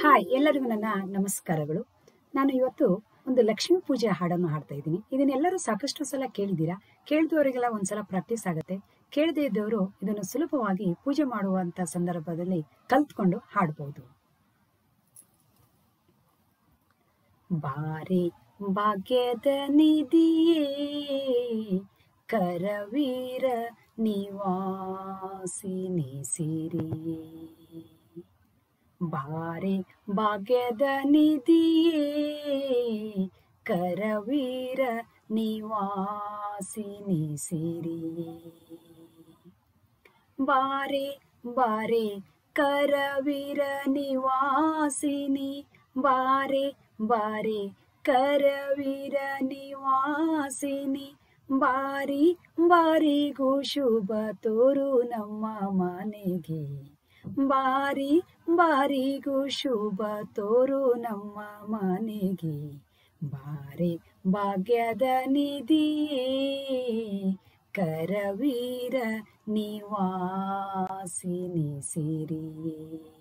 hi ಎಲ್ಲರಿಗೂ ನನ್ನ ನಮಸ್ಕಾರಗಳು ನಾನು ಇವತ್ತು ಒಂದು ಲಕ್ಷ್ಮೀ ಪೂಜೆ ಹಾಡನ್ನು ಹಾಡ್ತಾ ಇದ್ದೀನಿ ಇದನ್ನೆಲ್ಲರೂ ಸಾಕಷ್ಟು ಸಲ ಕೇಳಿದ್ದೀರಾ ಕೇಳಿದವರಿಗೆಲ್ಲ ಒಂದ್ಸಲ ಪ್ರಾಕ್ಟೀಸ್ ಆಗುತ್ತೆ ಕೇಳದೇ ಇದ್ದವರು ಇದನ್ನು ಸುಲಭವಾಗಿ ಪೂಜೆ ಮಾಡುವಂತ ಸಂದರ್ಭದಲ್ಲಿ ಕಲ್ತ್ಕೊಂಡು ಹಾಡಬಹುದು ಬಾರಿ ಭಾಗ್ಯದ ನಿಧಿಯೇ ಕರವೀರ ನಿವಾಸಿನಿ ಸಿರಿಯೇ ಬಾರೆ ಭಾಗ್ಯದ ನಿಧಿಯೇ ಕರವೀರ ನಿವಾಸಿನಿ ಸಿರಿಯೇ ಬಾರೆ ಬಾರೆ ಕರವೀರ ನಿವಾಸಿನಿ ಬಾರೆ ಬಾರೆ ಕರವೀರ ನಿವಾಸಿನಿ ಬಾರಿ ಬಾರಿಗೂ ಶುಭ ತೋರು ನಮ್ಮ ಮನೆಗೆ ಬಾರಿ ಬಾರಿಗೂ ಶುಭ ತೋರು ನಮ್ಮ ಮನೆಗೆ ಬಾರೆ ಭಾಗ್ಯದ ನಿಧಿಯೇ ಕರವೀರ ನಿವಾಸಿನಿ ಸಿರಿಯೇ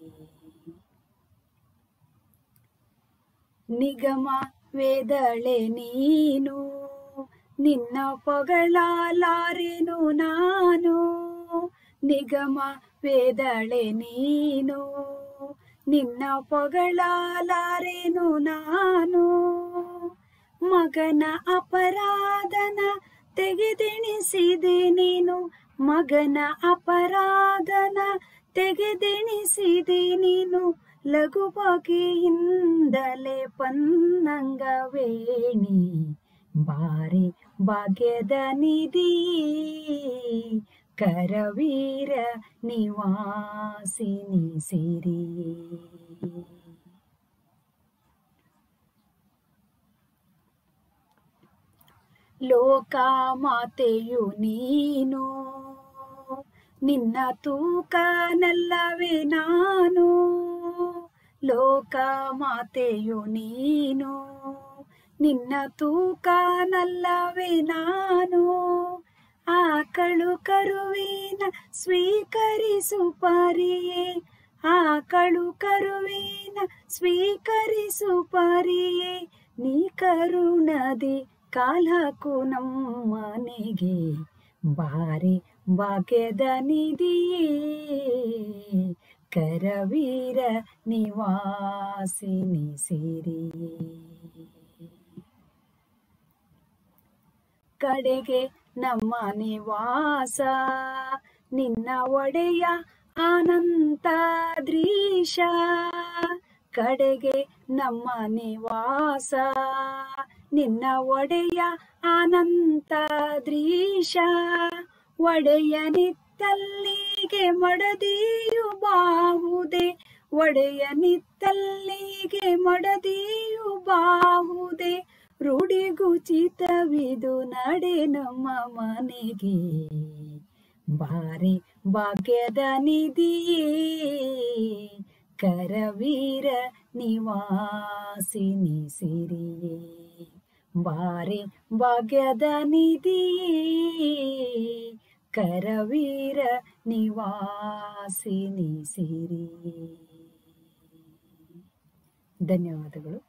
ನಿಗಮ ವೇದಳೆ ನೀನು ನಿನ್ನ ಪೊಗಳಲಾರೆನು ನಾನು ನಿಗಮ ವೇದಳೆ ನೀನು ನಿನ್ನ ಪೊಗಳಲಾರೆನು ನಾನು ಮಗನ ಅಪರಾಧನ ತೆಗೆದೆಣಿಸಿದೆ ನೀನು ಮಗನ ಅಪರಾಧನ ತೆಗೆದೆಣಿಸಿದೆ ನೀನು ಲಘು ಬಗೆಯಿಂದಲೇ ಪನ್ನಂಗವೇಣಿ ಬಾರಿ ಭಾಗ್ಯದ ನಿಧಿಯೇ ಕರವೀರ ನಿವಾಸಿನಿ ಸಿರಿಯೇ ಲೋಕ ಮಾತೆಯು ನೀನು ನಿನ್ನ ತೂಕನಲ್ಲವೇ ನಾನು ಲೋಕ ಮಾತೆಯು ನೀನು ನಿನ್ನ ತೂಕನಲ್ಲವೇ ನಾನು ಆಕಳು ಕರುವಿನ ಸ್ವೀಕರಿಸು ಪರಿಯೇ ಆಕಳು ಕರುವಿನ ಸ್ವೀಕರಿಸು ಪರಿಯೇ ನೀ ಕರುಣದೆ ಕಾಲಕು ನಮ್ಮನೆಗೆ ಬಾರಿ ಭಾಗ್ಯದ ನಿಧಿಯೇ ಕರವೀರ ನಿವಾಸಿನಿ ಸಿರಿಯೇ ಕಡೆಗೆ ನಮ್ಮ ನಿವಾಸ ನಿನ್ನ ಒಡೆಯ ಅನಂತ ದೃಶ ಕಡೆಗೆ ನಮ್ಮ ನಿವಾಸ ನಿನ್ನ ಒಡೆಯ ಅನಂತ ದೃಶ ಒಡೆಯ ನಿತ್ತಲ್ಲಿಗೆ ಮಡದಿಯು ಬಾಹುದೆ ಒಡೆಯ ನಿತ್ತಲ್ಲಿಗೆ ಮಡದಿಯು ಬಾಹುದೆ ರೂಢಿಗುಚಿತವಿದು ನಡೆ ನಮ್ಮ ಮನೆಗೆ ಬಾರಿ ಭಾಗ್ಯದ ನಿಧಿಯೇ ಕರವೀರ ನಿವಾಸಿನಿ ಸಿರಿಯೇ ಬಾರಿ ಭಾಗ್ಯದ ನಿಧಿಯೇ ಕರವೀರ ನಿವಾಸಿನಿ ಸಿರಿಯೇ ಧನ್ಯವಾದಗಳು